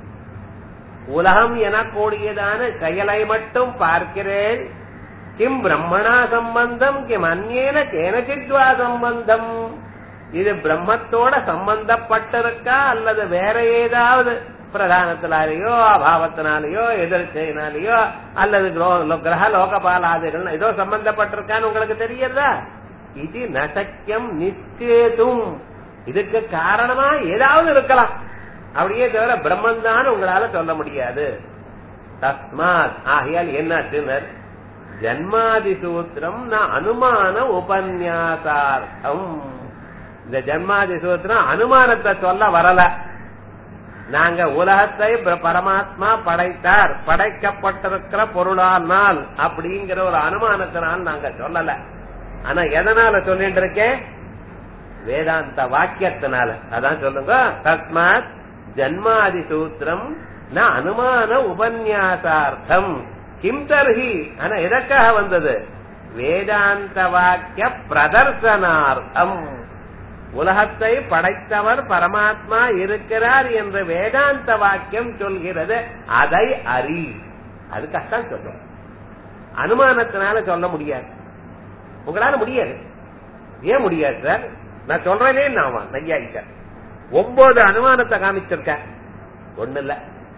B: உலகம் எனக்கூடியதான செயலை மட்டும் பார்க்கிறேன் கிம் பிரம்மணா சம்பந்தம் கிம் அந்நேன கேனச்சித்வா சம்பந்தம் இது பிரம்மத்தோட சம்பந்தப்பட்டிருக்கா அல்லது வேற ஏதாவது பிரதானத்தினாலேயோ அபாவத்தினாலேயோ எதிர்ச்சையினாலேயோ அல்லது கிரக லோகபாலாதிகள் ஏதோ சம்பந்தப்பட்டிருக்கான்னு உங்களுக்கு தெரியறதா இது நசக்கியம் நிச்சேதும் இதுக்கு காரணமா ஏதாவது இருக்கலாம் அப்படியே தவிர பிரம்மன் தான் உங்களால சொல்ல முடியாது தஸ்மாத் ஆகையால் என்னாச்சுனர் ஜன்மாதி சூத்திரம் நான் அனுமான உபன்யாசார்த்தம் இந்த ஜன்மாதி சூத்திரம் அனுமானத்தை சொல்ல வரல நாங்க உலகத்தை பரமாத்மா படைத்தார் படைக்கப்பட்டிருக்கிற பொருளானால் அப்படிங்கிற ஒரு அனுமானத்தினால் நாங்க சொல்லல ஆனா எதனால சொல்லிட்டு இருக்கேன் வேதாந்த வாக்கியத்தினால அதான் சொல்லுங்க தஸ்மாத் ஜன்மாதி சூத்திரம் ந அனுமான உபன்யாசார்த்தம் கிம் தர்ஹி ஆனா எதற்காக வந்தது வேதாந்த வாக்கிய பிரதர்சனார்த்தம் உலகத்தை படைத்தவர் பரமாத்மா இருக்கிறார் என்று வேதாந்த வாக்கியம் சொல்கிறது அதை அறி அதுக்காகத்தான் சொல்றோம் அனுமானத்தினால சொல்ல முடியாது உங்களால முடியாது ஏன் முடியாது சார் நான் சொல்றேனே நான் நையாயிக்க ஒன்பது அனுமானத்தை காமிச்சிருக்க ஒண்ணு இல்ல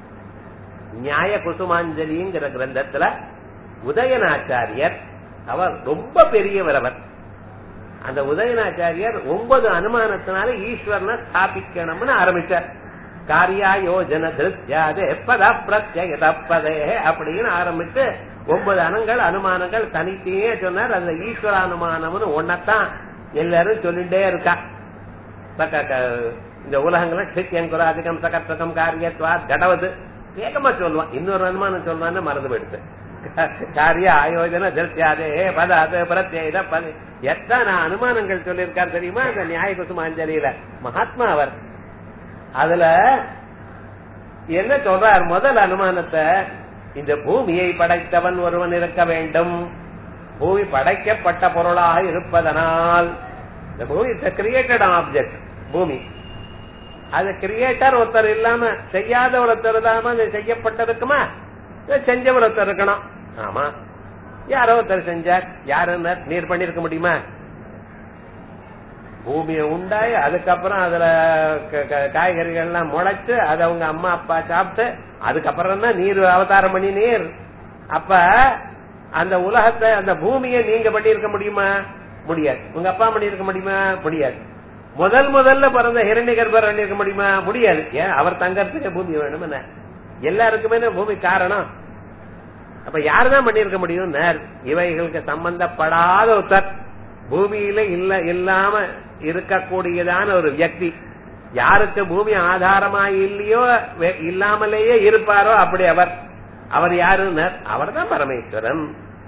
B: நியாய குசுமாஞ்சலிங்கிற கிரந்தத்துல உதயநாச்சாரியர் அவர் ரொம்ப பெரியவர் அவர் அந்த உதயநாச்சாரியர் ஒன்பது அனுமானத்தினால ஈஸ்வரனை ஸ்தாபிக்கணும்னு ஆரம்பிச்சார் காரியா யோஜன திருஷ்யாதே பத பிரத்யத பதே அப்படின்னு ஆரம்பிச்சு ஒன்பது அனங்கள் அனுமானங்கள் தனித்தையே சொன்னார் அந்த ஈஸ்வர அனுமானம்னு ஒன்னத்தான் எல்லாரும் சொல்லிட்டே இருக்கா இந்த உலகங்கள கிருத்தியம் குராதிகம் சகத்வகம் காரியத்வா கடவது வேகமா சொல்லுவான் இன்னொரு அனுமானம் சொல்றான்னு மறந்து போயிடுது காரிய ஆயோஜன திருஷ்யாதே பதாது பிரத்யேத பத எத்தனை அனுமானங்கள் சொல்லியிருக்கார் தெரியுமா அந்த நியாய குசுமாஞ்சலியில மகாத்மா அவர் அதுல என்ன சொல்றார் முதல் அனுமானத்தை இந்த பூமியை படைத்தவன் ஒருவன் இருக்க வேண்டும் பூமி படைக்கப்பட்ட பொருளாக இருப்பதனால் இந்த பூமி கிரியேட்டட் ஆப்ஜெக்ட் பூமி அது கிரியேட்டர் ஒருத்தர் இல்லாம செய்யாத ஒருத்தர் இல்லாம அது செய்யப்பட்டிருக்குமா இதை செஞ்சவர் ஒருத்தர் இருக்கணும் ஆமா யாரோ ஒருத்தர் செஞ்சார் யாருன்னு நீர் பண்ணிருக்க முடியுமா பூமியை உண்டாய் அதுக்கப்புறம் அதுல க- க- காய்கறிகள் எல்லாம் முளைச்சு அது அவங்க அம்மா அப்பா சாப்பிட்டு அதுக்கப்புறம் தான் நீர் அவதாரம் பண்ணி நீர் அப்ப அந்த உலகத்தை அந்த பூமியை நீங்க பண்ணியிருக்க முடியுமா முடியாது உங்க அப்பா பண்ணியிருக்க முடியுமா முடியாது முதல் முதல்ல பிறந்த ஹிரண்யகர்பர் பண்ணியிருக்க முடியுமா முடியாது ஏன் அவர் தங்கறதுக்கு பூமி வேணும் என்ன எல்லாருக்குமே பூமி காரணம் அப்ப யாருதான் பண்ணியிருக்க முடியும் நேர் இவைகளுக்கு சம்பந்தப்படாத ஒருத்தர் பூமியில இல்ல இல்லாம இருக்கக்கூடியதான ஒரு வியக்தி யாருக்கு பூமி ஆதாரமா இல்லையோ வே- இல்லாமலேயே இருப்பாரோ அப்படி அவர் அவர் யாருன்னு அவர் தான் பரமேஸ்வரன்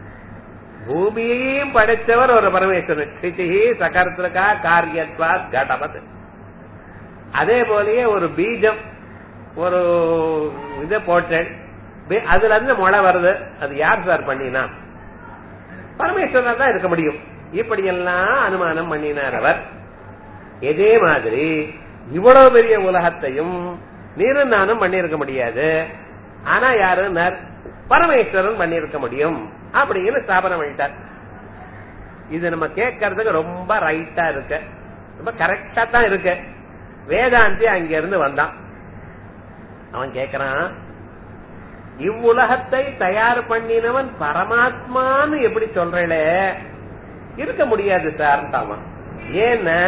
B: பூமியையும் படைத்தவர் ஒரு பரமேஸ்வரன் சிதிஹி சகர்த்திருக்கா காரியத்வா கடபத் அதே போலயே ஒரு பீஜம் ஒரு இதை போட்டேன் பி- அதுல இருந்து முளை வருது அது யார் சார் பண்ணினா பரமேஸ்வரன் தான் இருக்க முடியும் இப்படி எல்லாம் அனுமானம் பண்ணினார் அவர் இதே மாதிரி இவ்வளவு பெரிய உலகத்தையும் நீரும் நானும் பண்ணியிருக்க முடியாது ஆனா யாரு நர் பரமேஸ்வரன் பண்ணியிருக்க முடியும் அப்படின்னு ஸ்தாபனம் பண்ணிட்டார் இது நம்ம கேட்கறதுக்கு ரொம்ப ரைட்டா இருக்கு ரொம்ப கரெக்டா தான் இருக்கு வேதாந்தி அங்க இருந்து வந்தான் அவன் கேக்குறான் இவ்வுலகத்தை தயார் பண்ணினவன் பரமாத்மான்னு எப்படி சொல்றே இருக்க முடியாது சார் அவன் ஏன்னா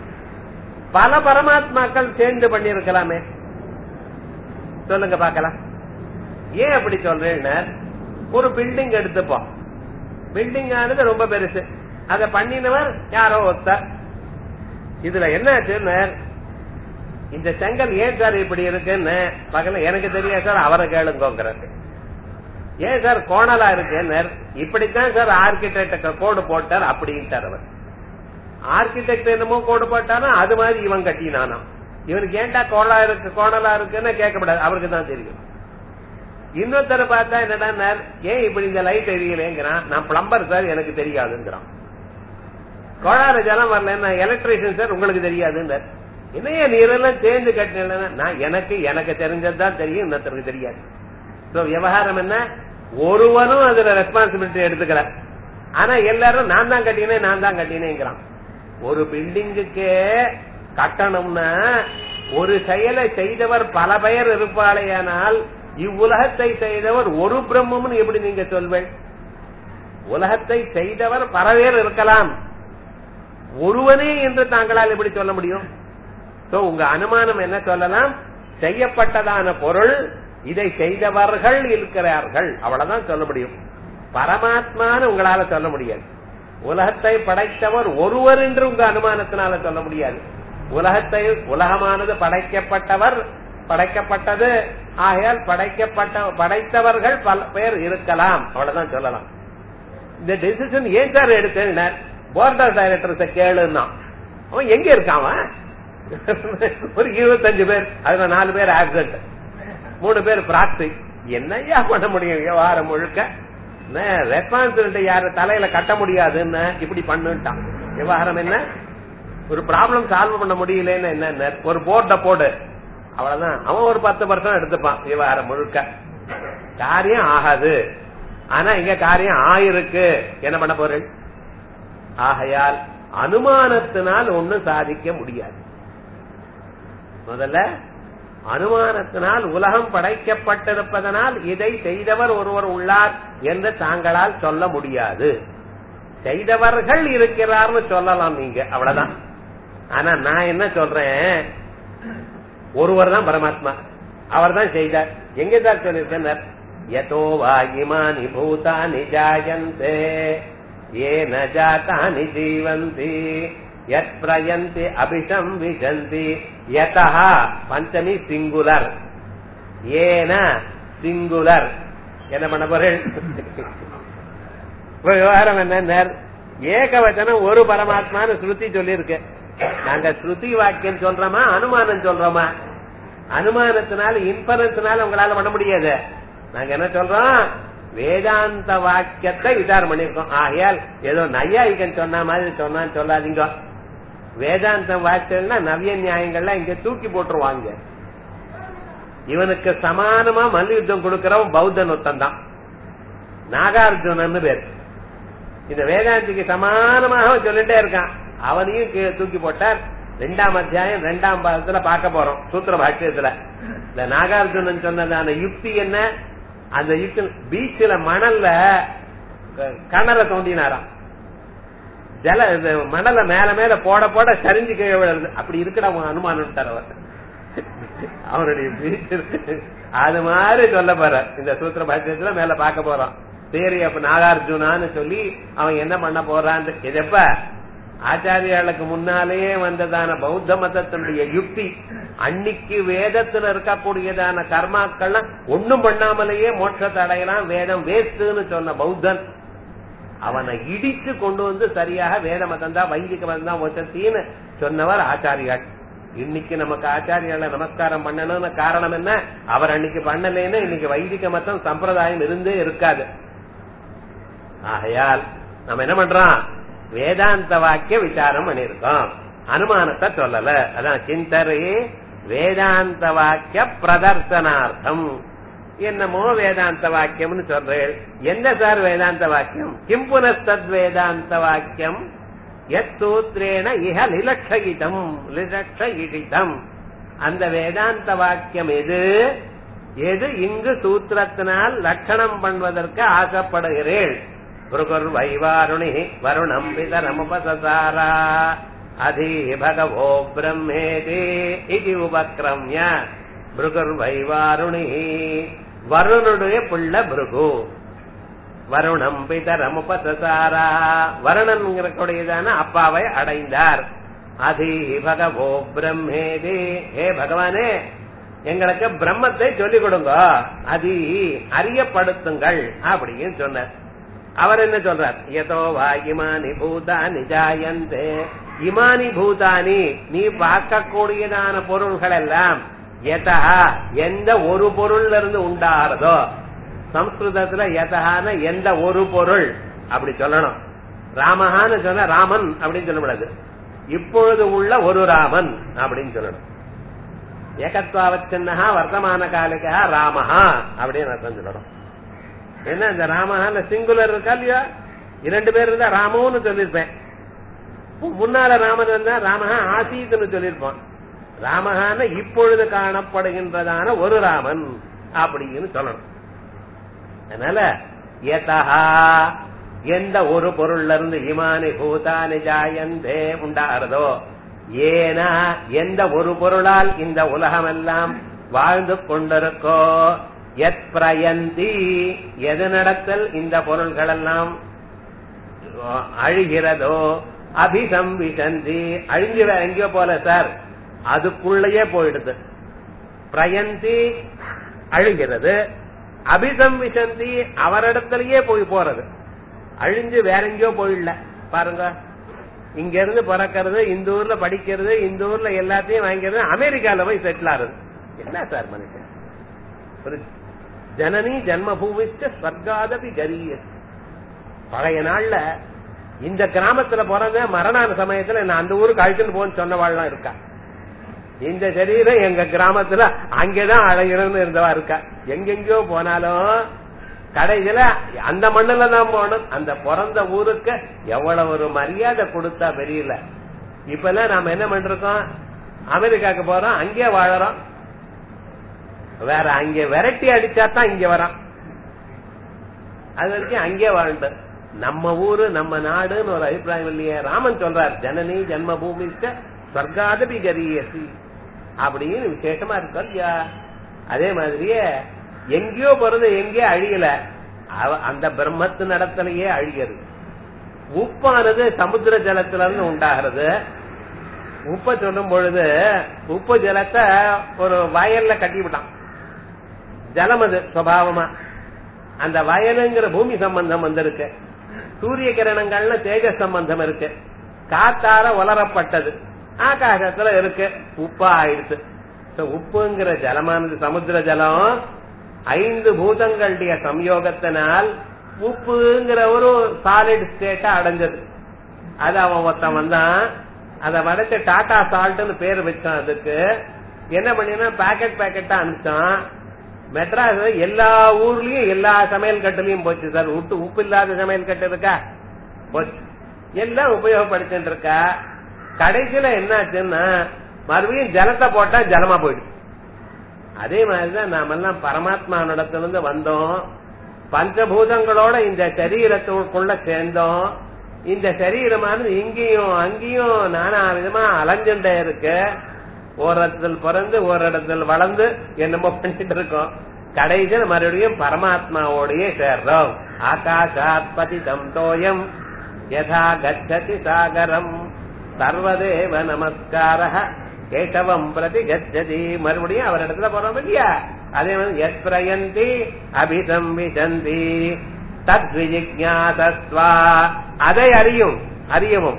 B: பல பரமாத்மாக்கள் சேர்ந்து பண்ணிருக்கலாமே சொல்லுங்க பாக்கலாம் ஏன் அப்படி சொல்றேன்னு ஒரு பில்டிங் எடுத்துப்போம் பில்டிங் ஆனது ரொம்ப பெருசு அத பண்ணினவர் யாரோ ஒருத்தர் இதுல என்ன ஆச்சுன்னு இந்த செங்கல் ஏன் சார் இப்படி இருக்குன்னு பகல எனக்கு தெரியாது சார் அவரை கேளுங்கோங்கிறது ஏன் சார் கோணலா இருக்குன்னு இப்படித்தான் சார் ஆர்கிடெக்ட் கோடு போட்டார் அப்படின்ட்டார் அவர் ஆர்கிடெக்ட் என்னமோ கோடு போட்டாலும் அது மாதிரி இவன் கட்டினானா இவனுக்கு ஏன்டா கோணலா இருக்கு கோணலா இருக்குன்னு கேட்கப்படாது அவருக்கு தான் தெரியும் இன்னொருத்தர் பார்த்தா என்னடா ஏன் இப்படி இந்த லைட் எரியலேங்கிறான் நான் பிளம்பர் சார் எனக்கு தெரியாதுங்கிறான் கோளாறு ஜலம் வரல எலக்ட்ரீஷியன் சார் உங்களுக்கு தெரியாதுன்னு என்னைய நீரெல்லாம் சேர்ந்து கட்டினா நான் எனக்கு எனக்கு தெரிஞ்சதுதான் தெரியும் இன்னொருத்தருக்கு தெரியாது சோ விவகாரம் என்ன ஒருவனும் அதுல ரெஸ்பான்சிபிலிட்டி எடுத்துக்கல ஆனா எல்லாரும் நான் தான் கட்டினேன் நான் தான் கட்டினேங்கிறான் ஒரு பில்டிங்குக்கே கட்டணும்னா ஒரு செயலை செய்தவர் பல பெயர் இருப்பாளேயானால் இவ்வுலகத்தை செய்தவர் ஒரு பிரம்மம்னு எப்படி நீங்க சொல்வேன் உலகத்தை செய்தவர் பல பேர் இருக்கலாம் ஒருவனே என்று தாங்களால் எப்படி சொல்ல முடியும் சோ உங்க அனுமானம் என்ன சொல்லலாம் செய்யப்பட்டதான பொருள் இதை செய்தவர்கள் இருக்கிறார்கள் அவ்வளவுதான் சொல்ல முடியும் பரமாத்மான்னு உங்களால சொல்ல முடியாது உலகத்தை படைத்தவர் ஒருவர் என்று உங்க அனுமானத்தினால சொல்ல முடியாது உலகத்தை உலகமானது படைக்கப்பட்டவர் படைக்கப்பட்டது ஆகையால் படைக்கப்பட்ட படைத்தவர்கள் பல பேர் இருக்கலாம் அவ்வளவுதான் சொல்லலாம் இந்த டெசிஷன் ஏன் சார் எடுத்தேன் போர்ட் ஆஃப் டைரக்டர்ஸ கேளுன்னா அவன் எங்க இருக்கான் அவன்? ஒரு இருபத்தஞ்சு பேர் அதுல நாலு பேர் ஆக்சிடென்ட் மூணு பேர் பிராக்டி என்னையா பண்ண முடியும் விவகாரம் முழுக்க ரெஸ்பான்சிபிலிட்டி யாரு தலையில கட்ட முடியாதுன்னு இப்படி பண்ணுட்டான் விவகாரம் என்ன ஒரு ப்ராப்ளம் சால்வ் பண்ண முடியலன்னு என்ன ஒரு போர்ட போடு அவ்வளவுதான் அவன் ஒரு பத்து பர்சன்ட் எடுத்துப்பான் விவகாரம் முழுக்க காரியம் ஆகாது ஆனா இங்க காரியம் ஆயிருக்கு என்ன பண்ண போறேன் ஆகையால் அனுமானத்தினால் ஒண்ணும் சாதிக்க முடியாது முதல்ல அனுமானத்தினால் உலகம் படைக்கப்பட்டிருப்பதனால் இதை செய்தவர் ஒருவர் உள்ளார் என்று தாங்களால் சொல்ல முடியாது செய்தவர்கள் இருக்கிறார்னு சொல்லலாம் நீங்க அவ்வளவுதான் ஆனா நான் என்ன சொல்றேன் ஒருவர் தான் பரமாத்மா அவர் தான் செய்தார் எங்க தான் சொல்லியிருக்கேன் யதோ வாயிமானி பூதானி ஜாயந்தே ஏன ஜாத்தானி ஜீவந்தி யத் பிரயந்தி அபிஷம் விசந்தி யதா பஞ்சமி சிங்குலர் ஏன சிங்குலர் என்ன பண்ண போறேன் விவகாரம் என்ன ஏகவச்சனம் ஒரு பரமாத்மான்னு ஸ்ருதி சொல்லியிருக்கு நாங்க ஸ்ருதி வாக்கியம் சொல்றோமா அனுமானம் சொல்றோமா அனுமானத்தினால இன்பரன்ஸ்னால உங்களால பண்ண முடியாது நாங்க என்ன சொல்றோம் வேதாந்த வாக்கியத்தை விசாரம் பண்ணிருக்கோம் ஆகையால் ஏதோ நையாயிகன் சொன்ன மாதிரி சொன்னான்னு சொல்லாதீங்க வேதாந்தம் வாக்கியம்னா நவிய நியாயங்கள்லாம் இங்க தூக்கி போட்டுருவாங்க இவனுக்கு சமானமா மல்யுத்தம் கொடுக்கிறவன் பௌத்தன் ஒருத்தன் தான் நாகார்ஜுனன் பேர் இந்த வேதாந்திக்கு சமானமாக சொல்லிட்டே இருக்கான் அவனையும் கீழே தூக்கி போட்டார் ரெண்டாம் அத்தியாயம் ரெண்டாம் பாதத்துல பார்க்க போறோம் சூத்திர பாஷ்யத்துல இந்த நாகார்ஜுனன் சொன்னதான யுக்தி என்ன அந்த யுக்தி பீச்சில மணல்ல கணல தோண்டினாராம் ஜல இது மணல மேல மேல போட போட சரிஞ்சு கீழே விழுது அப்படி இருக்கிற அவன் அனுமானம் அவர் அவனுடைய பீச் அது மாதிரி சொல்ல போற இந்த சூத்திர பாஷ்யத்துல மேல பார்க்க போறோம் சரி அப்ப நாகார்ஜுனான்னு சொல்லி அவன் என்ன பண்ண போறான்னு இது எப்ப ஆச்சாரியாளுக்கு முன்னாலேயே வந்ததான பௌத்த மதத்தினுடைய யுக்தி அன்னைக்கு வேதத்துல இருக்கக்கூடியதான கர்மாக்கள்லாம் ஒண்ணும் பண்ணாமலேயே மோட்சத்தை அடையலாம் வேதம் வேஸ்ட்னு சொன்ன பௌத்தன் அவனை இடிச்சு கொண்டு வந்து சரியாக வேத மதம் தான் வைதிக மதம் தான் மோட்சத்தின்னு சொன்னவர் ஆச்சாரியாள் இன்னைக்கு நமக்கு ஆச்சாரியால நமஸ்காரம் பண்ணணும்னு காரணம் என்ன அவர் அன்னைக்கு பண்ணலைன்னா இன்னைக்கு வைதிக மதம் சம்பிரதாயம் இருந்தே இருக்காது ஆகையால் நம்ம என்ன பண்றோம் வேதாந்த வாக்கிய விசாரம் பண்ணிருக்கோம் அனுமானத்தை சொல்லல அதான் சிந்தரே வேதாந்த வாக்கிய பிரதர்சனார்த்தம் என்னமோ வேதாந்த வாக்கியம்னு சொல்றேன் எந்த சார் வேதாந்த வாக்கியம் கிம் புனஸ்தத் வேதாந்த வாக்கியம் எத் சூத்திரேன இஹ லிலக்ஷயிதம் லிலக்ஷயிதம் அந்த வேதாந்த வாக்கியம் எது எது இங்கு சூத்திரத்தினால் லட்சணம் பண்ணுவதற்கு ஆசைப்படுகிறேன் புருகுர் வைவாருணி வருணம் பிதரமுபசாரா அதி பகவோ பிரம்மேதி இது உபக்ரம்ய புருகுர் வைவாருணி வருணுடைய புள்ள புருகு வருணம் பிதரமுபசாரா வருணன்கிறக்கூடியதான அப்பாவை அடைந்தார் அதி பகவோ பிரம்மேதி ஹே பகவானே எங்களுக்கு பிரம்மத்தை சொல்லிக் கொடுங்க அதி அறியப்படுத்துங்கள் அப்படின்னு சொன்னார் அவர் என்ன சொல்றார் எதோ வா இமானி பூதானி ஜாயந்தே இமானி பூதானி நீ பார்க்கக்கூடியதான பொருள்கள் எல்லாம் எதா எந்த ஒரு பொருள்ல இருந்து உண்டாகிறதோ சம்ஸ்கிருதத்துல எதகான எந்த ஒரு பொருள் அப்படி சொல்லணும் ராமஹான்னு சொன்ன ராமன் அப்படின்னு சொல்லக்கூடாது இப்பொழுது உள்ள ஒரு ராமன் அப்படின்னு சொல்லணும் ஏகத்வாவச்சின்னஹா வர்த்தமான காலிகா ராமஹா அப்படின்னு அர்த்தம் சொல்லணும் என்ன இந்த ராமஹால சிங்குலர் இருக்கா இல்லையா இரண்டு பேர் இருந்தா ராமன்னு சொல்லியிருப்பேன் முன்னால ராமன் இருந்தா ராமஹா ஆசீத்னு சொல்லியிருப்பான் ராமஹான இப்பொழுது காணப்படுகின்றதான ஒரு ராமன் அப்படின்னு சொல்லணும் அதனால எதஹா எந்த ஒரு பொருள்ல இருந்து இமானி பூதானி ஜாயந்தே உண்டாகிறதோ ஏனா எந்த ஒரு பொருளால் இந்த உலகம் எல்லாம் வாழ்ந்து கொண்டிருக்கோ எத் பிரயந்தி எது நடத்தல் இந்த பொருள்கள் எல்லாம் அழிகிறதோ அபிசம்பிசந்தி அழிஞ்சு வேற எங்கேயோ போல சார் அதுக்குள்ளேயே போயிடுது பிரயந்தி அழுகிறது அபிசம்பிசந்தி அவரிடத்திலேயே போய் போறது அழிஞ்சு வேற எங்கேயோ போயிடல பாருங்க இங்க இருந்து பிறக்கிறது இந்த ஊர்ல படிக்கிறது இந்த ஊர்ல எல்லாத்தையும் வாங்கிறது அமெரிக்கால போய் செட்டில் ஆகுது என்ன சார் மனுஷன் ஒரு ஜனனி ஜன்மபூமிச்ச ஸ்வர்காதபி கரிய பழைய நாள்ல இந்த கிராமத்துல பிறந்த மரணான சமயத்துல நான் அந்த ஊருக்கு அழிச்சுன்னு போன்னு சொன்னவாள்லாம் இருக்கா இந்த சரீரம் எங்க கிராமத்துல அங்கேதான் அழகிறன்னு இருந்தவா இருக்கா எங்கெங்கயோ போனாலும் கடைசியில அந்த மண்ணுல தான் போகணும் அந்த பிறந்த ஊருக்கு எவ்வளவு ஒரு மரியாதை கொடுத்தா தெரியல இப்ப எல்லாம் நாம என்ன பண்ணிருக்கோம் அமெரிக்காக்கு போறோம் அங்கே வாழறோம் வேற அங்க விரட்டி அடிச்சா தான் இங்க வரோம் அது வரைக்கும் அங்கே வாழ்ந்து நம்ம ஊரு நம்ம நாடுன்னு ஒரு அபிப்பிராயம் இல்லையே ராமன் சொல்றார் ஜனனி ஜென்ம பூமி ஸ்வர்காதபி கரியசி அப்படின்னு விசேஷமா இருக்கும் இல்லையா அதே மாதிரியே எங்கேயோ பிறந்து எங்கேயோ அழியல அந்த பிரம்மத்து நடத்தலையே அழிகிறது உப்பானது சமுத்திர ஜலத்துல இருந்து உண்டாகிறது உப்ப சொல்லும் பொழுது உப்பு ஜலத்தை ஒரு வயல்ல கட்டி விட்டான் ஜலம் அது சுவாவமா அந்த வயலுங்கிற பூமி சம்பந்தம் வந்திருக்கு சூரிய கிரணங்கள்ல தேஜஸ் சம்பந்தம் இருக்கு காத்தார உலரப்பட்டது ஆகாசத்துல இருக்கு உப்பா ஆயிடுச்சு So, உப்புங்கிற ஜலமானது சமுத்திர ஜலம் ஐந்து பூதங்களுடைய சம்யோகத்தினால் உப்புங்கிற ஒரு சாலிட் ஸ்டேட்டா அடைஞ்சது அது அவன் ஒருத்தன் வந்தான் அதை வடைச்சு டாடா சால்ட்னு பேர் வச்சான் அதுக்கு என்ன பண்ணினா பாக்கெட் பாக்கெட்டா அனுப்பிச்சான் மெட்ராஸ் எல்லா ஊர்லயும் எல்லா சமையல் கட்டுலயும் போச்சு சார் உப்பு உப்பு இல்லாத சமையல் கட்டு இருக்கா போச்சு எல்லாம் உபயோகப்படுத்திட்டு இருக்கா கடைசியில என்னாச்சுன்னா மறுபடியும் ஜலத்தை போட்டா ஜலமா போயிடுச்சு அதே மாதிரிதான் நாமெல்லாம் பரமாத்மானிடத்திலிருந்து வந்தோம் பஞ்சபூதங்களோட இந்த சரீரத்துக்குள்ள சேர்ந்தோம் இந்த சரீரமானது இங்கேயும் அங்கேயும் நானா விதமா அலைஞ்சுட்டே இருக்கு ஒரு இடத்துல பிறந்து ஒரு இடத்துல வளர்ந்து என்னமோ பண்ணிட்டு இருக்கோம் கடைசியில் மறுபடியும் பரமாத்மாவோடயே சேர்றோம் ஆகாஷாத் பதிதம் தோயம் யதா கச்சதி சாகரம் சர்வதேவ நமஸ்கார கேசவம் பிரதி கச்சதி மறுபடியும் அவர் இடத்துல போறோம் இல்லையா அதே மாதிரி எத் பிரயந்தி அபிசம்பிசந்தி தத் விஜிஜாசஸ்வா அதை அறியும் அறியவும்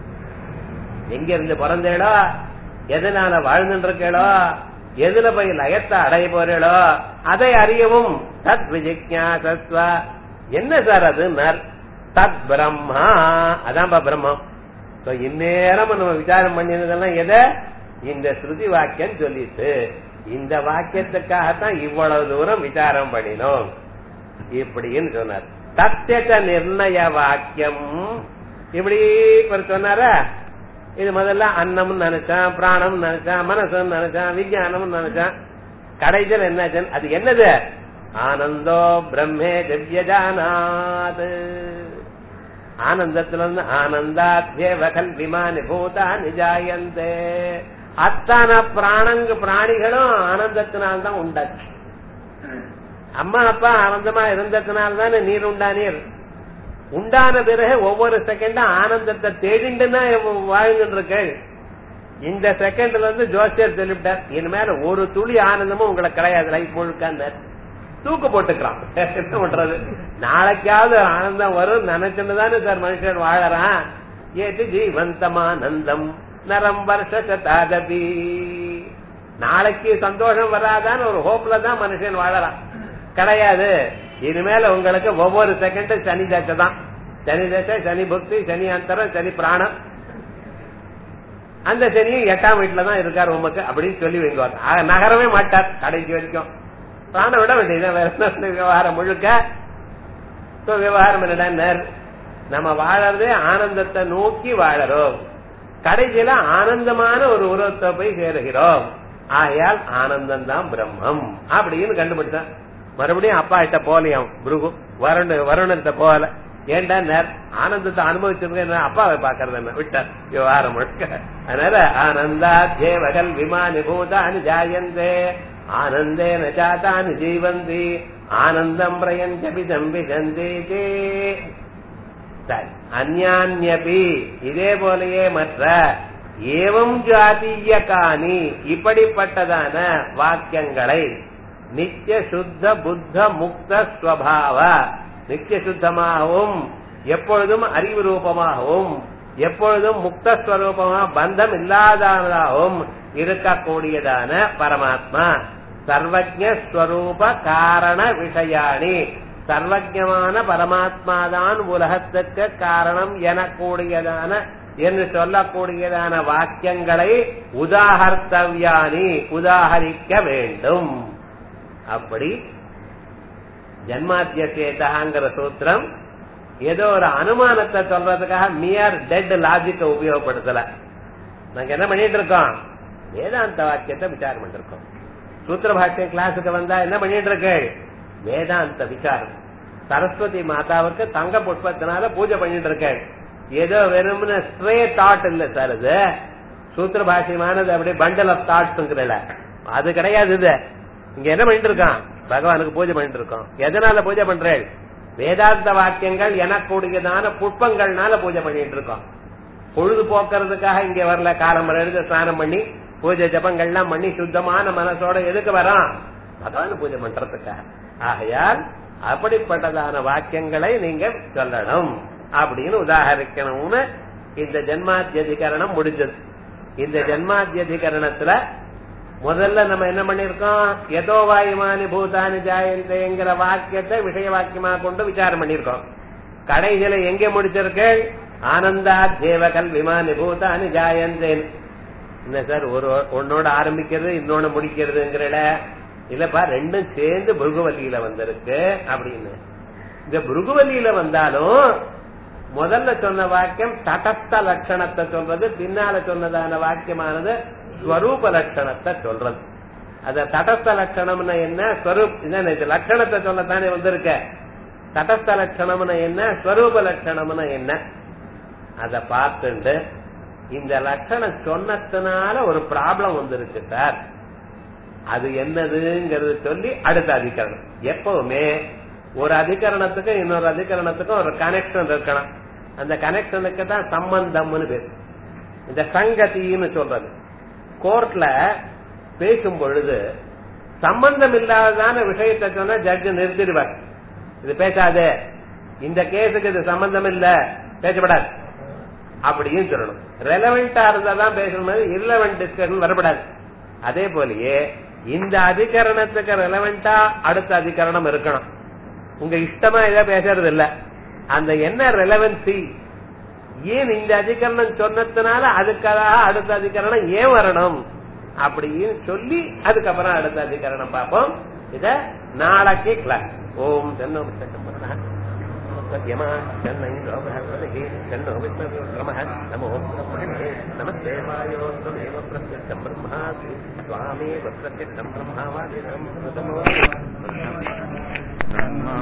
B: எங்க இருந்து பிறந்தேடோ எதனால வாழ்ந்துட்டு இருக்கேளோ எதுல போய் லயத்தை அடைய போறீளோ அதை அறியவும் தத் விஜிஜாசஸ்வா என்ன சார் அது நர் தத் பிரம்மா அதான்பா பிரம்மம் So, இந்நேரம் நம்ம விசாரம் பண்ணினதெல்லாம் எதை இந்த ஸ்ருதி வாக்கியம் சொல்லிட்டு இந்த வாக்கியத்துக்காகத்தான் இவ்வளவு தூரம் விசாரம் பண்ணினோம் இப்படின்னு சொன்னார் தத்தியத நிர்ணய வாக்கியம் இப்படி ஒரு சொன்னாரா இது முதல்ல அன்னம் நினைச்சான் பிராணம் நினைச்சான் மனசுன்னு நினைச்சான் விஞ்ஞானம் நினைச்சான் கடைசியில் என்னாச்சு அது என்னது ஆனந்தோ பிரம்மே திவ்யஜானாது ஆனந்தத்துல இருந்து ஆனந்தாத்யேவ கல்விமானி பூதா நிஜாயந்தே அத்தனை பிராணங்க பிராணிகளும் ஆனந்தத்தினால்தான் உண்டாச்சு அம்மா அப்பா ஆனந்தமா இருந்ததுனால தானே நீர் உண்டானீர் உண்டான பிறகு ஒவ்வொரு செகண்டும் ஆனந்தத்தை தேடிண்டுன்னா வாழ்ந்துட்டு இருக்கு இந்த செகண்ட்ல இருந்து ஜோசியர் சொல்லிவிட்டார் இனிமேல ஒரு துளி ஆனந்தமும் உங்களுக்கு கிடையாது லைஃப் முழுக்க தூக்கு போட்டுக்கிறான் என்ன பண்றது நாளைக்காவது ஆனந்தம் வரும் நினைச்சுன்னு தானே சார் மனுஷன் வாழறான் ஏது ஜீவந்தமானந்தம் நரம் வருஷ சதாதபி நாளைக்கு சந்தோஷம் வராதான்னு ஒரு ஹோப்ல தான் மனுஷன் வாழறான் கிடையாது இனிமேல உங்களுக்கு ஒவ்வொரு செகண்டும் சனி தசை தான் சனி தசை சனி புக்தி சனி அந்தரம் சனி பிராணம் அந்த சனியும் எட்டாம் வீட்டுல தான் இருக்காரு உமக்கு அப்படின்னு சொல்லி வைங்குவார் ஆக நகரவே மாட்டார் கடைசி வரைக்கும் பிராணம் விட வேண்டியது வேற என்ன விவகாரம் முழுக்க So, விவகாரம் என்னடா நம்ம வாழறதே ஆனந்தத்தை நோக்கி வாழறோம் கடைசியில ஆனந்தமான ஒரு உருவத்தை போய் சேருகிறோம் ஆகையால் ஆனந்தம் தான் பிரம்மம் அப்படின்னு கண்டுபிடிச்சான் மறுபடியும் அப்பா கிட்ட போலியாம் புருகு வருண வருணத்தை போகல ஏண்டா நேர் ஆனந்தத்தை அனுபவிச்சிருக்க அப்பாவை பாக்குறது என்ன விட்டார் விவகாரம் முழுக்க அதனால ஆனந்தா தேவகல் விமானி பூதானி ஜாயந்தே ஆனந்தே நச்சாத்தானி ஜீவந்தி ஆனந்தம் பிரயஞ்சபி சம்பிசந்தி சரி அந்யான்யபி இதே போலயே மற்ற ஏவம் ஜாதிய காணி இப்படிப்பட்டதான வாக்கியங்களை நித்திய சுத்த புத்த முக்த ஸ்வபாவ நித்திய சுத்தமாகவும் எப்பொழுதும் அறிவு ரூபமாகவும் எப்பொழுதும் முக்த ஸ்வரூபமாக பந்தம் இல்லாததாகவும் இருக்கக்கூடியதான பரமாத்மா சர்வஜ ஸ்வரூப காரண விஷயாணி சர்வஜமான பரமாத்மாதான் உலகத்துக்கு காரணம் எனக்கூடியதான என்று சொல்லக்கூடியதான வாக்கியங்களை உதாகர்த்தவியானி உதாகரிக்க வேண்டும் அப்படி ஜன்மாத்தியசேதாங்கிற சூத்திரம் ஏதோ ஒரு அனுமானத்தை சொல்றதுக்காக மியர் டெட் லாஜிக்க உபயோகப்படுத்தல நாங்க என்ன பண்ணிட்டு இருக்கோம் வேதாந்த வாக்கியத்தை விசாரம் பண்ணிருக்கோம் சூத்திர பாஷ்யம் கிளாஸுக்கு வந்தா என்ன பண்ணிட்டு இருக்கு வேதாந்த விசாரம் சரஸ்வதி மாதாவுக்கு தங்க புஷ்பத்தினால பூஜை பண்ணிட்டு இருக்கேன் ஏதோ வெறும்னு ஸ்ட்ரே தாட் இல்ல சார் இது சூத்திர பாஷ்யமானது அப்படியே பண்டல் ஆஃப் தாட்ஸ்ங்கிறல அது கிடையாது இது இங்க என்ன பண்ணிட்டு இருக்கான் பகவானுக்கு பூஜை பண்ணிட்டு இருக்கோம் எதனால பூஜை பண்றேன் வேதாந்த வாக்கியங்கள் எனக்கூடியதான புஷ்பங்கள்னால பூஜை பண்ணிட்டு இருக்கோம் பொழுது போக்குறதுக்காக இங்க வரல காலம் எழுத ஸ்நானம் பண்ணி பூஜை ஜபங்கள்லாம் பண்ணி சுத்தமான மனசோட எதுக்கு வரோம் பகவான் பூஜை பண்றதுக்காக ஆகையால் அப்படிப்பட்டதான வாக்கியங்களை நீங்க சொல்லணும் அப்படின்னு உதாகரிக்கணும்னு இந்த ஜென்மாத்தியதிகரணம் முடிஞ்சது இந்த ஜென்மாத்தியதிகரணத்துல முதல்ல நம்ம என்ன பண்ணிருக்கோம் எதோ வாயுமானி பூதானி ஜாயந்தேங்கிற வாக்கியத்தை விஷய வாக்கியமா கொண்டு விசாரம் பண்ணிருக்கோம் கடைசியில எங்க முடிச்சிருக்கு ஆனந்தா தேவ கல்விமானி பூதானி ஜாயந்தேன் என்ன சார் ஒரு ஒன்னோட ஆரம்பிக்கிறது இன்னொன்னு முடிக்கிறதுங்கிறட இல்லப்பா ரெண்டும் சேர்ந்து புருகுவலியில வந்திருக்கு அப்படின்னு இந்த புருகுவலியில வந்தாலும் முதல்ல சொன்ன வாக்கியம் தடஸ்த லட்சணத்தை சொல்றது பின்னால சொன்னதான வாக்கியமானது ஸ்வரூப லட்சணத்தை சொல்றது அத தடஸ்த லட்சணம்னா என்ன ஸ்வரூப் என்ன இது லட்சணத்தை சொல்லத்தானே வந்திருக்க தடஸ்த லட்சணம்னா என்ன ஸ்வரூப லட்சணம்னா என்ன அத பார்த்துண்டு இந்த லட்சணம் சொன்னதுனால ஒரு ப்ராப்ளம் வந்திருக்கு சார் அது என்னதுங்கிறது சொல்லி அடுத்த அதிகரணம் எப்பவுமே ஒரு அதிகரணத்துக்கும் இன்னொரு அதிகரணத்துக்கும் ஒரு கனெக்ஷன் இருக்கணும் அந்த கனெக்ஷனுக்கு தான் சம்பந்தம்னு பேர் இந்த சங்கத்தின்னு சொல்றது கோர்ட்ல பேசும் பொழுது சம்பந்தம் இல்லாததான விஷயத்தை சொன்னா ஜட்ஜ் நிறுத்திடுவார் இது பேசாதே இந்த கேஸுக்கு இது சம்பந்தம் இல்ல பேசப்படாது அப்படின்னு சொல்லணும் ரெலவெண்டா இருந்தா தான் பேசணும் இல்லவெண்ட் டிஸ்கஷன் வரப்படாது அதே போலயே இந்த அதிகரணத்துக்கு ரெலவெண்டா அடுத்த அதிகரணம் இருக்கணும் உங்க இஷ்டமா ஏதோ பேசுறது இல்ல அந்த என்ன ரெலவென்சி ஏன் இந்த அதிகரணம் சொன்னதுனால அதுக்காக அடுத்த அதிகரணம் ஏன் வரணும் அப்படின்னு சொல்லி அதுக்கப்புறம் அடுத்த அதிகரணம் பார்ப்போம் இத நாளைக்கு கிளாஸ் ஓம் சென்னோ சத்யமா சென்னை சென்னோ விஸ்வம நமோ பிரம்மணே நமஸ்தே வாயோஸ்வமேவ பிரத்யட்சம் பிரம்மாசி சுவாமேவ பிரத்யட்சம் பிரம்மாவாதினம்
A: பிரம்மா